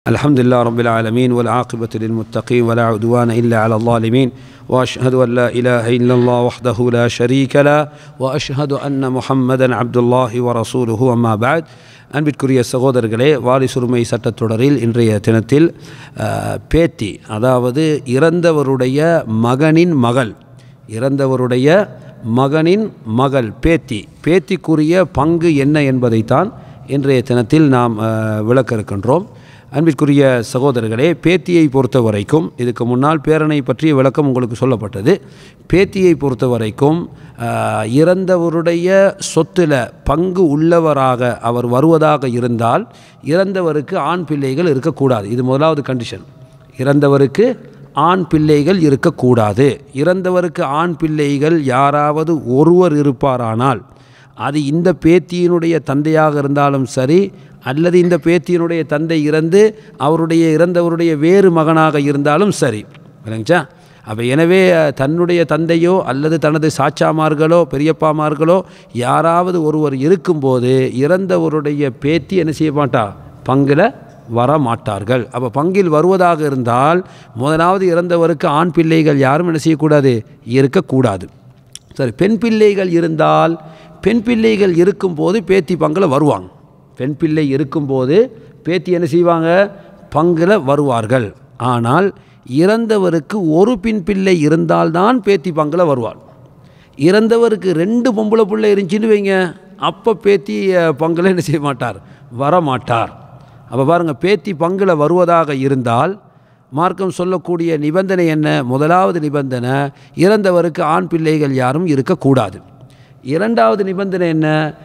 الحمد لله رب العالمين والعاقبة للمتقين ولا عدوان إلا على الظالمين وأشهد أن لا إله إلا الله وحده لا شريك له وأشهد أن محمدا عبد الله ورسوله أما بعد அன்பிற்குரிய சகோதரர்களே வாலி சுருமை சட்டத்தொடரில் இன்றைய தினத்தில் அஹ், பேத்தி அதாவது இறந்தவருடைய மகனின் மகள் இறந்தவருடைய மகனின் மகள் பேத்தி பேத்திக்குரிய பங்கு என்ன என்பதைத்தான் இன்றைய தினத்தில் நாம் அஹ், விளக்க இருக்கின்றோம் அன்பிற்குரிய சகோதரர்களே பேத்தியை பொறுத்த வரைக்கும் இதுக்கு முன்னால் பேரனை பற்றிய விளக்கம் உங்களுக்கு சொல்லப்பட்டது பேத்தியை பொறுத்த வரைக்கும் ஆஹ், இறந்தவருடைய சொத்தில் பங்கு உள்ளவராக அவர் வருவதாக இருந்தால் இறந்தவருக்கு ஆண் பிள்ளைகள் இருக்கக்கூடாது இது முதலாவது கண்டிஷன் இறந்தவருக்கு ஆண் பிள்ளைகள் இருக்கக்கூடாது இறந்தவருக்கு ஆண் பிள்ளைகள் யாராவது ஒருவர் இருப்பாரானால் அது இந்த பேத்தியினுடைய தந்தையாக இருந்தாலும் சரி அல்லது இந்த பேத்தியினுடைய தந்தை இறந்து அவருடைய இறந்தவருடைய வேறு மகனாக இருந்தாலும் சரி விளங்குச்சா அப்போ எனவே அஹ், தன்னுடைய தந்தையோ அல்லது தனது சாச்சாமார்களோ பெரியப்பாமார்களோ யாராவது ஒருவர் இருக்கும்போது இறந்தவருடைய பேத்தி என்ன செய்ய மாட்டா பங்கில் வர மாட்டார்கள் அப்போ பங்கில் வருவதாக இருந்தால் முதலாவது இறந்தவருக்கு ஆண் பிள்ளைகள் யாரும் என்ன செய்யக்கூடாது இருக்கக்கூடாது சரி பெண் பிள்ளைகள் இருந்தால் பெண் பிள்ளைகள் இருக்கும்போது பேத்தி பங்கில் வருவாங்க பெண் பிள்ளை இருக்கும்போது பேத்தி என்ன செய்வாங்க பங்கில் வருவார்கள் ஆனால் இறந்தவருக்கு ஒரு பெண் பிள்ளை இருந்தால்தான் பேத்தி பங்கில் வருவாள் இறந்தவருக்கு ரெண்டு பொம்பளை பிள்ளை இருந்துச்சுன்னு வைங்க அப்போ பேத்தி அஹ், பங்கில் என்ன செய்ய மாட்டார் வர மாட்டார் அப்போ பாருங்கள் பேத்தி பங்கில் வருவதாக இருந்தால் மார்க்கம் சொல்லக்கூடிய நிபந்தனை என்ன முதலாவது நிபந்தனை இறந்தவருக்கு ஆண் பிள்ளைகள் யாரும் இருக்கக்கூடாது இரண்டாவது நிபந்தனை என்ன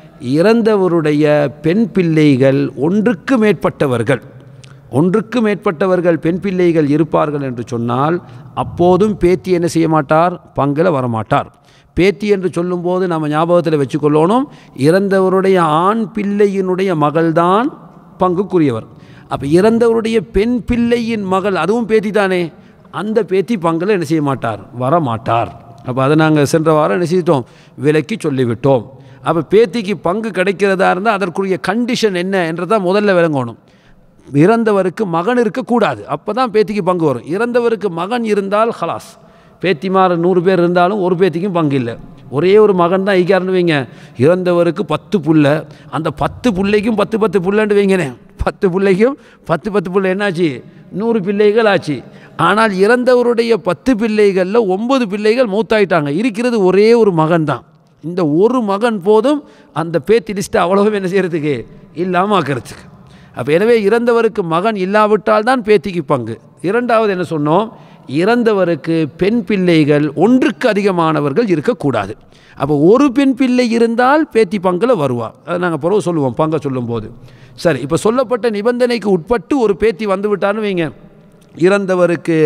இறந்தவருடைய பெண் பிள்ளைகள் ஒன்றுக்கு மேற்பட்டவர்கள் ஒன்றுக்கு மேற்பட்டவர்கள் பெண் பிள்ளைகள் இருப்பார்கள் என்று சொன்னால் அப்போதும் பேத்தி என்ன செய்ய மாட்டார் பங்கில் வரமாட்டார் பேத்தி என்று சொல்லும்போது நம்ம ஞாபகத்தில் வச்சுக்கொள்ளணும் இறந்தவருடைய ஆண் பிள்ளையினுடைய மகள்தான் பங்குக்குரியவர் அப்போ இறந்தவருடைய பெண் பிள்ளையின் மகள் அதுவும் பேத்தி தானே அந்த பேத்தி பங்கில் என்ன செய்ய மாட்டார் வர மாட்டார் அப்போ அதை நாங்கள் சென்ற வாரம் என்ன செய்துட்டோம் விலக்கி சொல்லிவிட்டோம் அப்போ பேத்திக்கு பங்கு கிடைக்கிறதா இருந்தால் அதற்குரிய கண்டிஷன் என்ன என்றதான் முதல்ல விளங்கணும் இறந்தவருக்கு மகன் இருக்கக்கூடாது அப்போ தான் பேத்திக்கு பங்கு வரும் இறந்தவருக்கு மகன் இருந்தால் ஹலாஸ் பேத்திமார் நூறு பேர் இருந்தாலும் ஒரு பேத்திக்கும் பங்கு இல்லை ஒரே ஒரு மகன் தான் ஈக்காருன்னு வைங்க இறந்தவருக்கு பத்து புள்ள அந்த பத்து பிள்ளைக்கும் பத்து பத்து புள்ளன்னு வைங்கனே பத்து பிள்ளைக்கும் பத்து பத்து புள்ள என்னாச்சு நூறு பிள்ளைகள் ஆச்சு ஆனால் இறந்தவருடைய பத்து பிள்ளைகளில் ஒன்பது பிள்ளைகள் மூத்தாயிட்டாங்க இருக்கிறது ஒரே ஒரு மகன் தான் இந்த ஒரு மகன் போதும் அந்த பேத்தி லிஸ்ட்டை அவ்வளவும் என்ன செய்கிறதுக்கு இல்லாமல் ஆக்கிறதுக்கு அப்போ எனவே இறந்தவருக்கு மகன் இல்லாவிட்டால் தான் பேத்திக்கு பங்கு இரண்டாவது என்ன சொன்னோம் இறந்தவருக்கு பெண் பிள்ளைகள் ஒன்றுக்கு அதிகமானவர்கள் இருக்கக்கூடாது அப்போ ஒரு பெண் பிள்ளை இருந்தால் பேத்தி பங்கில் வருவா அதை நாங்கள் பிறகு சொல்லுவோம் பங்கை சொல்லும்போது சரி இப்போ சொல்லப்பட்ட நிபந்தனைக்கு உட்பட்டு ஒரு பேத்தி வந்து விட்டான்னு வைங்க இறந்தவருக்கு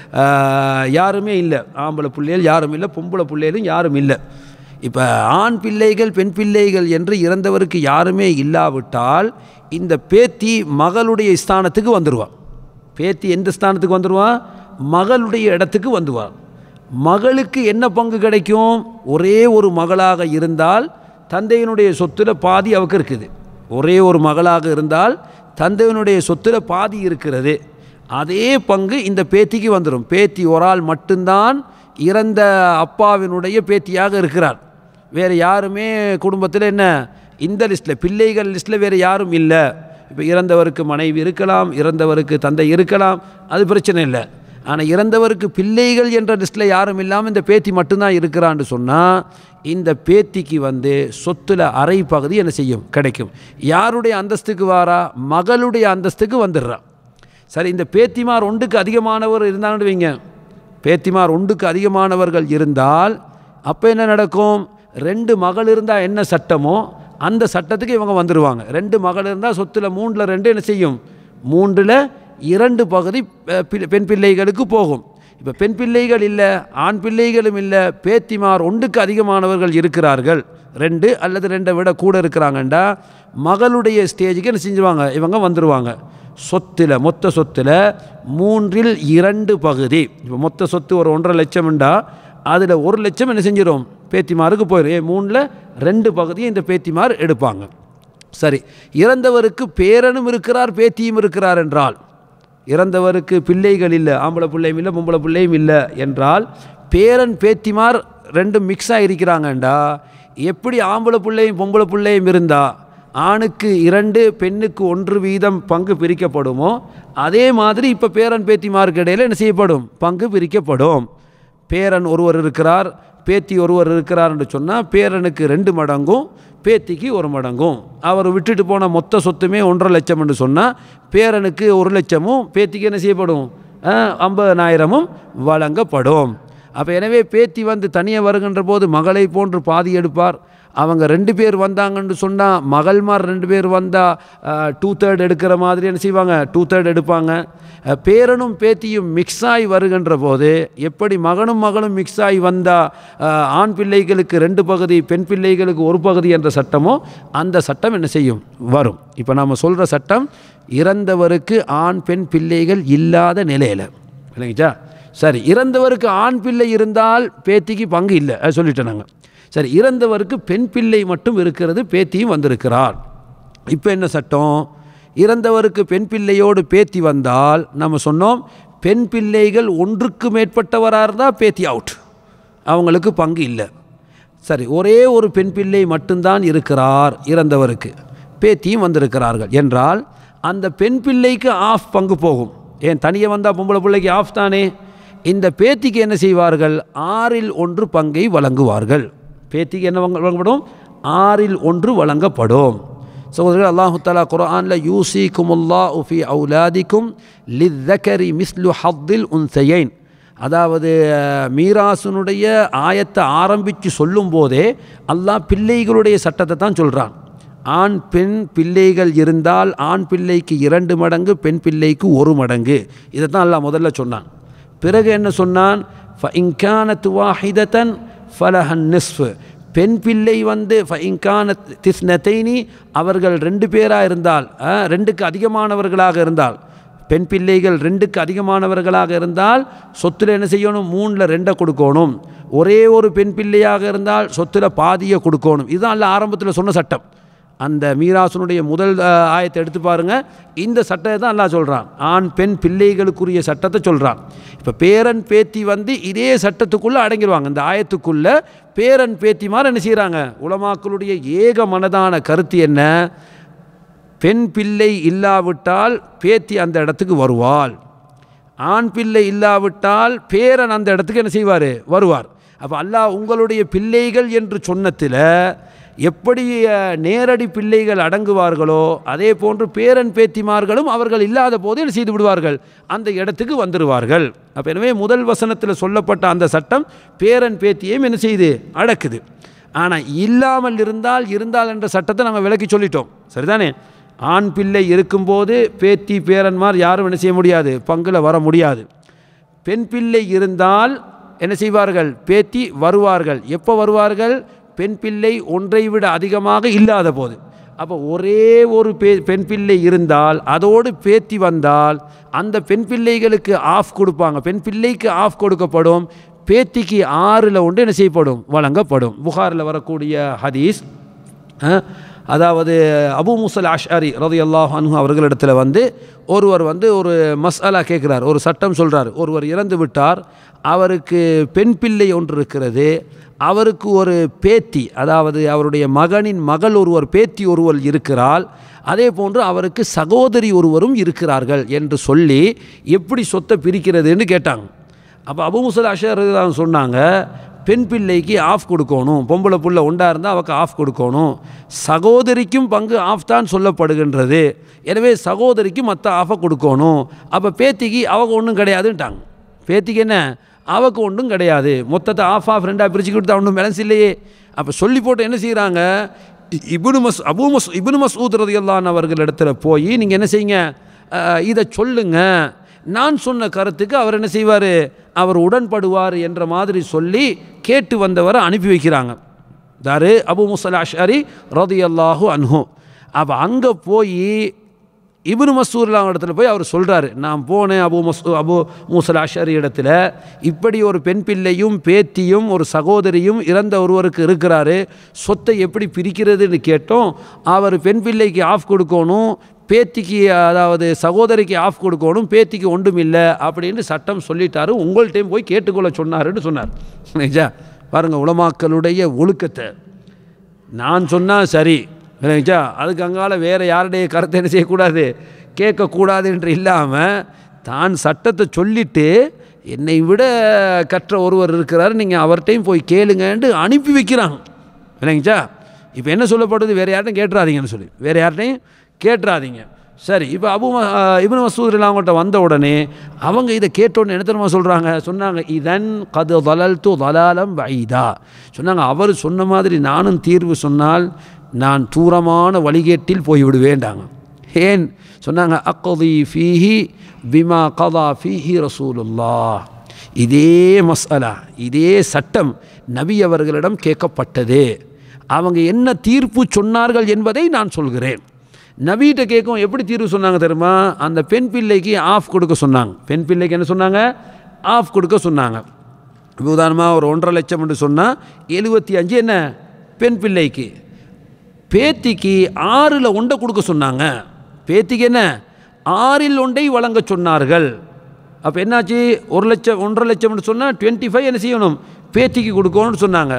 ஆஹ், யாருமே இல்லை ஆம்பளை பிள்ளைகள் யாரும் இல்லை பொம்பளை பிள்ளைகளும் யாரும் இல்லை இப்போ ஆண் பிள்ளைகள் பெண் பிள்ளைகள் என்று இறந்தவருக்கு யாருமே இல்லாவிட்டால் இந்த பேத்தி மகளுடைய ஸ்தானத்துக்கு வந்துடுவாள் பேத்தி எந்த ஸ்தானத்துக்கு வந்துடுவான் மகளுடைய இடத்துக்கு வந்துடுவாள் மகளுக்கு என்ன பங்கு கிடைக்கும் ஒரே ஒரு மகளாக இருந்தால் தந்தையினுடைய சொத்துல பாதி அவருக்கு இருக்குது ஒரே ஒரு மகளாக இருந்தால் தந்தையினுடைய சொத்துல பாதி இருக்கிறது அதே பங்கு இந்த பேத்திக்கு வந்துடும் பேத்தி ஒரு ஆள் மட்டும்தான் இறந்த அப்பாவினுடைய பேத்தியாக இருக்கிறார் வேறு யாருமே குடும்பத்தில் என்ன இந்த லிஸ்ட்டில் பிள்ளைகள் லிஸ்ட்டில் வேறு யாரும் இல்லை இப்போ இறந்தவருக்கு மனைவி இருக்கலாம் இறந்தவருக்கு தந்தை இருக்கலாம் அது பிரச்சனை இல்லை ஆனால் இறந்தவருக்கு பிள்ளைகள் என்ற லிஸ்ட்டில் யாரும் இல்லாமல் இந்த பேத்தி மட்டும்தான் இருக்கிறான்னு சொன்னால் இந்த பேத்திக்கு வந்து சொத்துல அரை பகுதி என்ன செய்யும் கிடைக்கும் யாருடைய அந்தஸ்துக்கு வாரா மகளுடைய அந்தஸ்துக்கு வந்துடுறா சரி இந்த பேத்திமார் ஒன்றுக்கு அதிகமானவர் இருந்தாங்கன்னு வைங்க பேத்திமார் ஒன்றுக்கு அதிகமானவர்கள் இருந்தால் அப்போ என்ன நடக்கும் ரெண்டு மகள் இருந்தால் என்ன சட்டமோ அந்த சட்டத்துக்கு இவங்க வந்துடுவாங்க ரெண்டு மகள் இருந்தால் சொத்துல மூன்றில் ரெண்டு என்ன செய்யும் மூன்றில் இரண்டு பகுதி அஹ், பிள்ளை- பெண் பிள்ளைகளுக்கு போகும் இப்போ பெண் பிள்ளைகள் இல்லை ஆண் பிள்ளைகளும் இல்லை பேத்திமார் ஒன்றுக்கு அதிகமானவர்கள் இருக்கிறார்கள் ரெண்டு அல்லது ரெண்டை விட கூட இருக்கிறாங்கண்டா மகளுடைய ஸ்டேஜுக்கு என்ன செஞ்சுருவாங்க இவங்க வந்துடுவாங்க சொத்தில் மொத்த சொத்தில் மூன்றில் இரண்டு பகுதி இப்போ மொத்த சொத்து ஒரு ஒன்றரை லட்சம்ண்டா அதில் ஒரு லட்சம் என்ன செஞ்சிடும் பேத்திமாருக்கு போயிடும் ஏ மூணில் ரெண்டு பகுதியை இந்த பேத்திமார் எடுப்பாங்க சரி இறந்தவருக்கு பேரனும் இருக்கிறார் பேத்தியும் இருக்கிறார் என்றால் இறந்தவருக்கு பிள்ளைகள் இல்லை ஆம்பளை பிள்ளையும் இல்லை பொம்பளை பிள்ளையும் இல்லை என்றால் பேரன் பேத்திமார் ரெண்டும் மிக்ஸ் ஆகிருக்கிறாங்கண்டா எப்படி ஆம்பளை பிள்ளையும் பொம்பளை பிள்ளையும் இருந்தா ஆணுக்கு இரண்டு பெண்ணுக்கு ஒன்று வீதம் பங்கு பிரிக்கப்படுமோ அதே மாதிரி இப்போ பேரன் பேத்திமாருக்கு இடையில் என்ன செய்யப்படும் பங்கு பிரிக்கப்படும் பேரன் ஒருவர் இருக்கிறார் பேத்தி ஒருவர் இருக்கிறார் என்று சொன்னால் பேரனுக்கு ரெண்டு மடங்கும் பேத்திக்கு ஒரு மடங்கும் அவர் விட்டுட்டு போன மொத்த சொத்துமே ஒன்றரை லட்சம் என்று சொன்னால் பேரனுக்கு ஒரு லட்சமும் பேத்திக்கு என்ன செய்யப்படும் அஹ், ஐம்பதனாயிரமும் வழங்கப்படும் அப்போ எனவே பேத்தி வந்து தனியாக வருகின்ற போது மகளை போன்று பாதி எடுப்பார் அவங்க ரெண்டு பேர் வந்தாங்கன்னு சொன்னால் மகள்மார் ரெண்டு பேர் வந்தால் டூ தேர்ட் எடுக்கிற மாதிரி என்ன செய்வாங்க டூ தேர்ட் எடுப்பாங்க அஹ், பேரனும் பேத்தியும் மிக்ஸ் ஆகி வருகின்ற போது எப்படி மகனும் மகளும் மிக்ஸ் ஆகி வந்தால் ஆண் பிள்ளைகளுக்கு ரெண்டு பகுதி பெண் பிள்ளைகளுக்கு ஒரு பகுதி என்ற சட்டமோ அந்த சட்டம் என்ன செய்யும் வரும் இப்போ நம்ம சொல்கிற சட்டம் இறந்தவருக்கு ஆண் பெண் பிள்ளைகள் இல்லாத நிலையில் இல்லைங்கச்சா சரி இறந்தவருக்கு ஆண் பிள்ளை இருந்தால் பேத்திக்கு பங்கு இல்லை அது சொல்லிட்டேன் நாங்கள் சரி இறந்தவருக்கு பெண் பிள்ளை மட்டும் இருக்கிறது பேத்தியும் வந்திருக்கிறார் இப்போ என்ன சட்டம் இறந்தவருக்கு பெண் பிள்ளையோடு பேத்தி வந்தால் நம்ம சொன்னோம் பெண் பிள்ளைகள் ஒன்றுக்கு மேற்பட்டவராக இருந்தால் பேத்தி அவுட் அவங்களுக்கு பங்கு இல்லை சரி ஒரே ஒரு பெண் பிள்ளை மட்டும்தான் இருக்கிறார் இறந்தவருக்கு பேத்தியும் வந்திருக்கிறார்கள் என்றால் அந்த பெண் பிள்ளைக்கு ஆஃப் பங்கு போகும் ஏன் தனியே வந்தால் பொம்பளை பிள்ளைக்கு ஆஃப் தானே இந்த பேத்திக்கு என்ன செய்வார்கள் ஆறில் ஒன்று பங்கை வழங்குவார்கள் பேத்திக்கு என்ன வழங்க- வழங்கப்படும் ஆறில் ஒன்று வழங்கப்படும் சகோதரர்கள் அல்லாஹு தாலா குர்ஆனில் யூசி குமுல்லா உஃபி அவுலாதிக்கும் லித்தக்கரி மிஸ்லு ஹத்தில் உன்சையைன் அதாவது அஹ், மீராசனுடைய ஆயத்தை ஆரம்பித்து சொல்லும்போதே அல்லாஹ் பிள்ளைகளுடைய சட்டத்தை தான் சொல்கிறான் ஆண் பெண் பிள்ளைகள் இருந்தால் ஆண் பிள்ளைக்கு இரண்டு மடங்கு பெண் பிள்ளைக்கு ஒரு மடங்கு இதை தான் அல்லாஹ் முதல்ல சொன்னான் பிறகு என்ன சொன்னான் ஃபஇன்கானத் வாஹிதத்தன் ஃபலஹன் நிஸ்ஃபு பெண் பிள்ளை வந்து ஃபஇன்கானத் திஸ்னத்தைனி அவர்கள் ரெண்டு பேராக இருந்தால் அஹ், ரெண்டுக்கு அதிகமானவர்களாக இருந்தால் பெண் பிள்ளைகள் ரெண்டுக்கு அதிகமானவர்களாக இருந்தால் சொத்தில் என்ன செய்யணும் மூணில் ரெண்டை கொடுக்கணும் ஒரே ஒரு பெண் பிள்ளையாக இருந்தால் சொத்தில் பாதியை கொடுக்கணும் இதுதான் அல்ல ஆரம்பத்தில் சொன்ன சட்டம் அந்த மீராசனுடைய முதல் அஹ், ஆயத்தை எடுத்து பாருங்க இந்த சட்டத்தை தான் அல்லாஹ் சொல்கிறான் ஆண் பெண் பிள்ளைகளுக்குரிய சட்டத்தை சொல்கிறான் இப்போ பேரன் பேத்தி வந்து இதே சட்டத்துக்குள்ளே அடங்கிடுவாங்க இந்த ஆயத்துக்குள்ளே பேரன் பேத்திமார் என்ன செய்கிறாங்க உலமாக்களுடைய ஏக மனதான கருத்து என்ன பெண் பிள்ளை இல்லாவிட்டால் பேத்தி அந்த இடத்துக்கு வருவாள் ஆண் பிள்ளை இல்லாவிட்டால் பேரன் அந்த இடத்துக்கு என்ன செய்வார் வருவார் அப்போ அல்லாஹ் உங்களுடைய பிள்ளைகள் என்று சொன்னத்தில் எப்படி அஹ், நேரடி பிள்ளைகள் அடங்குவார்களோ அதே போன்று பேரன் பேத்திமார்களும் அவர்கள் இல்லாத போது என்ன செய்து விடுவார்கள் அந்த இடத்துக்கு வந்துடுவார்கள் அப்போ எனவே முதல் வசனத்தில் சொல்லப்பட்ட அந்த சட்டம் பேரன் பேத்தியையும் என்ன செய்யுது அடக்குது ஆனால் இல்லாமல் இருந்தால் இருந்தால் என்ற சட்டத்தை நம்ம விளக்கி சொல்லிட்டோம் சரிதானே ஆண் பிள்ளை இருக்கும்போது பேத்தி பேரன்மார் யாரும் என்ன செய்ய முடியாது பங்கில் வர முடியாது பெண் பிள்ளை இருந்தால் என்ன செய்வார்கள் பேத்தி வருவார்கள் எப்போ வருவார்கள் பெண் பிள்ளை ஒன்றை விட அதிகமாக இல்லாத போது அப்போ ஒரே ஒரு பே பெண் பிள்ளை இருந்தால் அதோடு பேத்தி வந்தால் அந்த பெண் பிள்ளைகளுக்கு ஆஃப் கொடுப்பாங்க பெண் பிள்ளைக்கு ஆஃப் கொடுக்கப்படும் பேத்திக்கு ஆறில் ஒன்று என்ன செய்யப்படும் வழங்கப்படும் புகாரில் வரக்கூடிய ஹதீஸ் அஹ், அதாவது அபு முசல் அஷ்அரி ரதியல்லாஹு அன்ஹு அவர்களிடத்தில் வந்து ஒருவர் வந்து ஒரு மஸ்அலா கேட்குறார் ஒரு சட்டம் சொல்கிறார் ஒருவர் இறந்து விட்டார் அவருக்கு பெண் பிள்ளை ஒன்று இருக்கிறது அவருக்கு ஒரு பேத்தி அதாவது அவருடைய மகனின் மகள் ஒருவர் பேத்தி ஒருவர் இருக்கிறாள் அதே போன்று அவருக்கு சகோதரி ஒருவரும் இருக்கிறார்கள் என்று சொல்லி எப்படி சொத்தை பிரிக்கிறதுன்னு கேட்டாங்க அப்போ அபு முசல் அஷர் சொன்னாங்க பெண் பிள்ளைக்கு ஆஃப் கொடுக்கணும் பொம்பளை புள்ள உண்டா இருந்தால் அவக்கு ஆஃப் கொடுக்கணும் சகோதரிக்கும் பங்கு ஆஃப் தான் சொல்லப்படுகின்றது எனவே சகோதரிக்கு மற்ற ஆஃபை கொடுக்கணும் அப்போ பேத்திக்கு அவங்க ஒன்றும் கிடையாதுன்ட்டாங்க பேத்திக்கு என்ன அவக்கு ஒன்றும் கிடையாது மொத்தத்தை ஆஃப் ஆஃப் ரெண்டாக பிரிச்சு கொடுத்தா ஒன்றும் பேலன்ஸ் இல்லையே அப்போ சொல்லி போட்டு என்ன செய்கிறாங்க இ- இப்னு மஸ் அபு மஸ் இப்னு மஸ்ஊத் ரதியல்லான் அவர்கள் இடத்துல போய் நீங்கள் என்ன செய்யுங்க அஹ், இதை சொல்லுங்க நான் சொன்ன கருத்துக்கு அவர் என்ன செய்வார் அவர் உடன்படுவார் என்ற மாதிரி சொல்லி கேட்டு வந்தவரை அனுப்பி வைக்கிறாங்க தாரு அபு முசல் அஷரி ரதியல்லாஹு அன்ஹு அப்போ அங்கே போய் இப்னு மசூர்லாம் இடத்துல போய் அவர் சொல்கிறாரு நான் போனேன் அபு மசூ அபு மூசல் அஷரி இடத்துல இப்படி ஒரு பெண் பிள்ளையும் பேத்தியும் ஒரு சகோதரியும் இறந்த ஒருவருக்கு இருக்கிறாரு சொத்தை எப்படி பிரிக்கிறதுன்னு கேட்டோம் அவர் பெண் பிள்ளைக்கு ஆஃப் கொடுக்கணும் பேத்திக்கு அதாவது சகோதரிக்கு ஆஃப் கொடுக்கணும் பேத்திக்கு ஒன்றும் இல்லை அப்படின்னு சட்டம் சொல்லிட்டாரு உங்கள்கிட்டையும் போய் கேட்டுக்கொள்ள சொன்னாருன்னு சொன்னார் நிஜா பாருங்கள் உலமாக்களுடைய ஒழுக்கத்தை நான் சொன்னால் சரி இல்லைங்களா அதுக்கு அங்கால வேறு யாருடைய கருத்தை என்ன செய்யக்கூடாது கேட்கக்கூடாது என்று இல்லாமல் தான் சட்டத்தை சொல்லிட்டு என்னை விட கற்ற ஒருவர் இருக்கிறார் நீங்கள் அவர்கிட்டையும் போய் கேளுங்கன்ட்டு அனுப்பி வைக்கிறாங்க இல்லைங்களா இப்போ என்ன சொல்லப்படுது வேறு யார்ட்டையும் கேட்டுறாதீங்கன்னு சொல்லி வேறு யார்ட்டையும் கேட்டுறாதீங்க சரி இப்போ அபு இவனு மசூதில் அவங்கள்ட்ட வந்த உடனே அவங்க இதை கேட்டோன்னு என்ன தெரியுமா சொல்கிறாங்க சொன்னாங்க இதன் கது வளல் து வலாலம் வைதா சொன்னாங்க அவர் சொன்ன மாதிரி நானும் தீர்வு சொன்னால் நான் தூரமான வழிகேட்டில் போய்விடுவேண்டாங்க ஏன் சொன்னாங்க அக்கதி ஃபீஹி பிமா கதா ஃபீஹி ரசூலுல்லா இதே மசாலா இதே சட்டம் நபி அவர்களிடம் கேட்கப்பட்டது அவங்க என்ன தீர்ப்பு சொன்னார்கள் என்பதை நான் சொல்கிறேன் நபிகிட்ட கேட்கும் எப்படி தீர்வு சொன்னாங்க தெரியுமா அந்த பெண் பிள்ளைக்கு ஆஃப் கொடுக்க சொன்னாங்க பெண் பிள்ளைக்கு என்ன சொன்னாங்க ஆஃப் கொடுக்க சொன்னாங்க இப்போ உதாரணமாக ஒரு ஒன்றரை லட்சம் என்று சொன்னால் எழுபத்தி அஞ்சு என்ன பெண் பிள்ளைக்கு பேத்திக்கு ஆறில் ஒன்றை கொடுக்க சொன்னாங்க பேத்திக்கு என்ன ஆறில் ஒன்றை வழங்க சொன்னார்கள் அப்போ என்னாச்சு ஒரு லட்சம் ஒன்றரை லட்சம்னு சொன்னால் டுவெண்ட்டி ஃபைவ் என்ன செய்யணும் பேத்திக்கு கொடுக்கணும்னு சொன்னாங்க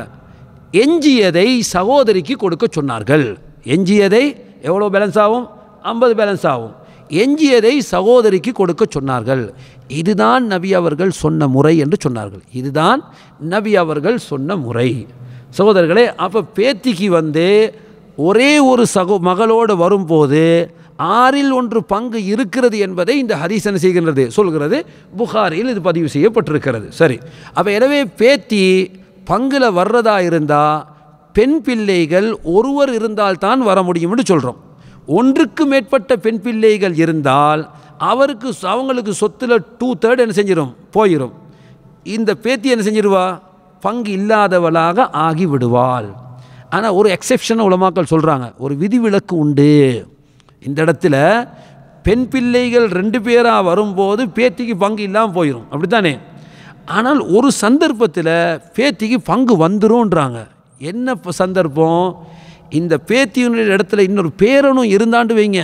எஞ்சியதை சகோதரிக்கு கொடுக்க சொன்னார்கள் எஞ்சியதை எவ்வளோ பேலன்ஸ் ஆகும் ஐம்பது பேலன்ஸ் ஆகும் எஞ்சியதை சகோதரிக்கு கொடுக்க சொன்னார்கள் இதுதான் நபி அவர்கள் சொன்ன முறை என்று சொன்னார்கள் இதுதான் நபி அவர்கள் சொன்ன முறை சகோதரர்களே அப்போ பேத்திக்கு வந்து ஒரே ஒரு சகோ மகளோடு வரும்போது ஆறில் ஒன்று பங்கு இருக்கிறது என்பதை இந்த ஹதீஸ் என்ன செய்கின்றது சொல்கிறது புகாரில் இது பதிவு செய்யப்பட்டிருக்கிறது சரி அப்போ எனவே பேத்தி பங்கில் வர்றதா இருந்தால் பெண் பிள்ளைகள் ஒருவர் இருந்தால்தான் வர முடியும்னு சொல்கிறோம் ஒன்றுக்கு மேற்பட்ட பெண் பிள்ளைகள் இருந்தால் அவருக்கு அவங்களுக்கு சொத்தில் டூ தேர்ட் என்ன செஞ்சிடும் போயிடும் இந்த பேத்தி என்ன செஞ்சிருவா பங்கு இல்லாதவளாக ஆகி விடுவாள் ஆனால் ஒரு எக்ஸெப்ஷனை உலமாக்கள் சொல்கிறாங்க ஒரு விதிவிலக்கு உண்டு இந்த இடத்துல பெண் பிள்ளைகள் ரெண்டு பேராக வரும்போது பேத்திக்கு பங்கு இல்லாமல் போயிடும் அப்படித்தானே ஆனால் ஒரு சந்தர்ப்பத்தில் பேத்திக்கு பங்கு வந்துரும்ன்றாங்க என்ன ப- சந்தர்ப்பம் இந்த பேத்தியினுடைய இடத்துல இன்னொரு பேரனும் இருந்தாண்டு வைங்க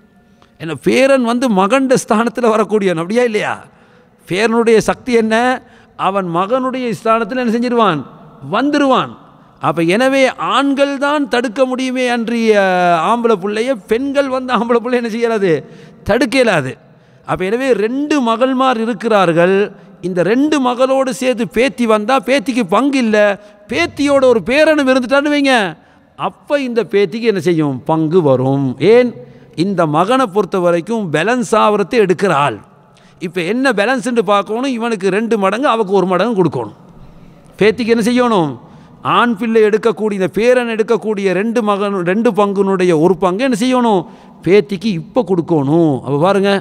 என்ன பேரன் வந்து மகண்ட ஸ்தானத்தில் வரக்கூடியவன் அப்படியா இல்லையா பேரனுடைய சக்தி என்ன அவன் மகனுடைய ஸ்தானத்தில் என்ன செஞ்சிருவான் வந்துருவான் அப்போ எனவே ஆண்கள் தான் தடுக்க முடியுமே அன்றிய ஆம்பளை பிள்ளைய பெண்கள் வந்து ஆம்பளை பிள்ளை என்ன செய்யலாது தடுக்க இயலாது அப்போ எனவே ரெண்டு மகள்மார் இருக்கிறார்கள் இந்த ரெண்டு மகளோடு சேர்த்து பேத்தி வந்தால் பேத்திக்கு பங்கு இல்லை பேத்தியோட ஒரு பேரனும் இருந்துட்டான்னு வைங்க அப்போ இந்த பேத்திக்கு என்ன செய்யும் பங்கு வரும் ஏன் இந்த மகனை பொறுத்த வரைக்கும் பேலன்ஸ் ஆகிறதை எடுக்கிற ஆள் இப்போ என்ன பேலன்ஸ்ன்னு பார்க்கணும் இவனுக்கு ரெண்டு மடங்கு அவக்கு ஒரு மடங்கு கொடுக்கணும் பேத்திக்கு என்ன செய்யணும் ஆண் பிள்ளை எடுக்கக்கூடிய இந்த பேரன் எடுக்கக்கூடிய ரெண்டு மகன் ரெண்டு பங்குனுடைய ஒரு பங்கு என்ன செய்யணும் பேத்திக்கு இப்போ கொடுக்கணும் அப்போ பாருங்க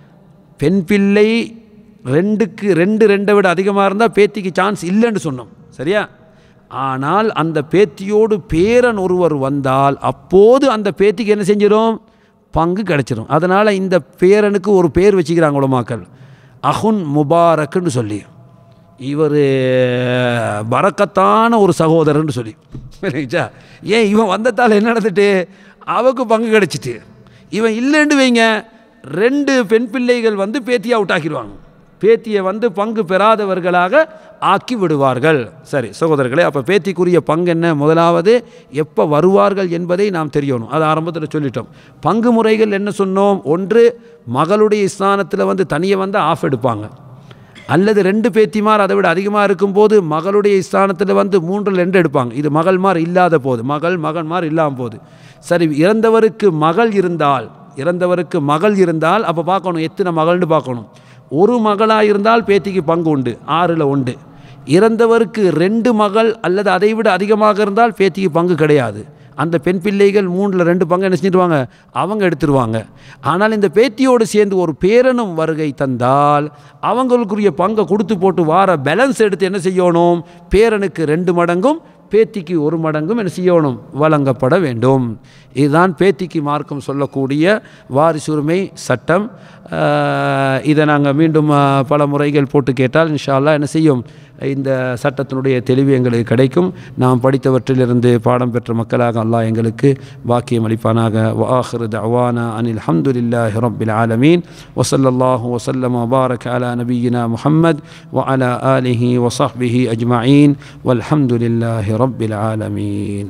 பெண் பிள்ளை ரெண்டுக்கு ரெண்டு ரெண்டை விட அதிகமாக இருந்தால் பேத்திக்கு சான்ஸ் இல்லைன்னு சொன்னோம் சரியா ஆனால் அந்த பேத்தியோடு பேரன் ஒருவர் வந்தால் அப்போது அந்த பேத்திக்கு என்ன செஞ்சிடும் பங்கு கிடைச்சிரும் அதனால் இந்த பேரனுக்கு ஒரு பேர் வச்சுக்கிறாங்க உலமாக்கள் அஹுன் முபாரக்குன்னு சொல்லி இவர் பறக்கத்தான ஒரு சகோதரன்னு சொல்லி சரிங்களா ஏன் இவன் வந்ததால் என்ன நடந்துட்டு அவக்கு பங்கு கிடச்சிட்டு இவன் இல்லைன்னு வைங்க ரெண்டு பெண் பிள்ளைகள் வந்து பேத்தியை அவுட் ஆக்கிடுவாங்க பேத்தியை வந்து பங்கு பெறாதவர்களாக ஆக்கி விடுவார்கள் சரி சகோதரர்களே அப்போ பேத்திக்குரிய பங்கு என்ன முதலாவது எப்போ வருவார்கள் என்பதை நாம் தெரியணும் அது ஆரம்பத்தில் சொல்லிட்டோம் பங்கு முறைகள் என்ன சொன்னோம் ஒன்று மகளுடைய ஸ்தானத்தில் வந்து தனியே வந்து ஆஃப் எடுப்பாங்க அல்லது ரெண்டு பேத்திமார் அதை விட அதிகமாக இருக்கும்போது மகளுடைய ஸ்தானத்தில் வந்து மூன்றில் ரெண்டு எடுப்பாங்க இது மகள்மார் இல்லாத போது மகள் மகன்மார் இல்லாமல் போது சரி இறந்தவருக்கு மகள் இருந்தால் இறந்தவருக்கு மகள் இருந்தால் அப்போ பார்க்கணும் எத்தனை மகள்னு பார்க்கணும் ஒரு மகளாக இருந்தால் பேத்திக்கு பங்கு உண்டு ஆறில் உண்டு இறந்தவருக்கு ரெண்டு மகள் அல்லது அதை விட அதிகமாக இருந்தால் பேத்திக்கு பங்கு கிடையாது அந்த பெண் பிள்ளைகள் மூணில் ரெண்டு பங்கு என்ன செஞ்சிடுவாங்க அவங்க எடுத்துருவாங்க ஆனால் இந்த பேத்தியோடு சேர்ந்து ஒரு பேரனும் வருகை தந்தால் அவங்களுக்குரிய பங்கை கொடுத்து போட்டு வார பேலன்ஸ் எடுத்து என்ன செய்யணும் பேரனுக்கு ரெண்டு மடங்கும் பேத்திக்கு ஒரு மடங்கும் என்ன செய்யணும் வழங்கப்பட வேண்டும் இதுதான் பேத்திக்கு மார்க்கம் சொல்லக்கூடிய வாரிசுரிமை சட்டம் ஆஹ், இதை நாங்கள் மீண்டும் ஆஹ், பல முறைகள் போட்டு கேட்டால் இன்ஷா அல்லாஹ் என்ன செய்யும் இந்த சட்டத்தினுடைய தெளிவு எங்களுக்கு கிடைக்கும் நாம் படித்தவற்றிலிருந்து பாடம் பெற்ற மக்களாக அல்லாஹ் எங்களுக்கு பாக்கியம் அளிப்பானாக வாஹிரு தவானா அனில் அஹமதுல்லாஹி ரப்பில் ஆலமீன் வசல்லல்லாஹு வசல்லம் வபாரக் அலா நபியினா முஹம்மத் وعلى آله وصحبه أجمعين والحمد لله رب العالمين